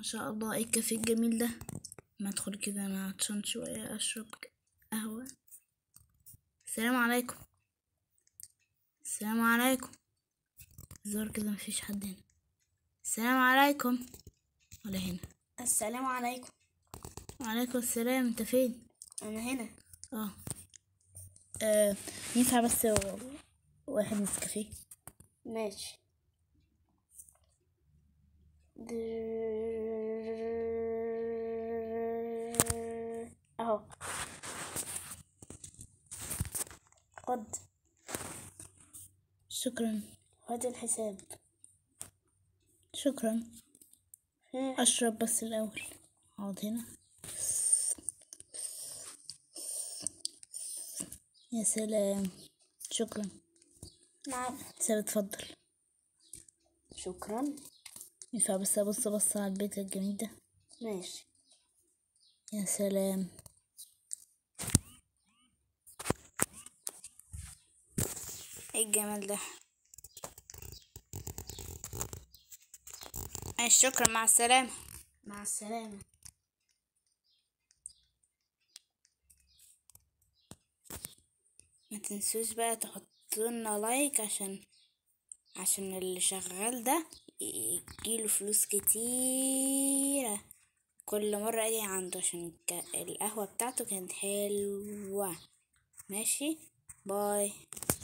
ما شاء الله ايه الكافيه الجميل ده ما ادخل كده انا عطشان شوية اشرب قهوة السلام عليكم السلام عليكم زار كده مفيش حد هنا السلام عليكم ولا هنا السلام عليكم وعليكم السلام انت فين انا هنا اه, آه. ينفع بس و- واحد نسكافيه ماشي اهو خد شكرا خد الحساب شكرا ها، اشرب بس الاول اقعد هنا يا سلام شكرا نعم سيب اتفضل شكرا ينفع بس ابص بص على البيت الجميل ده ماشي يا سلام ايه الجمال ده أي شكرا مع السلامة مع السلامة ما تنسوش بقى تحطولنا لايك عشان عشان اللي شغال ده يجيله فلوس كتيرة كل مرة اجي عنده عشان الك- القهوة بتاعته كانت حلوة ماشي باي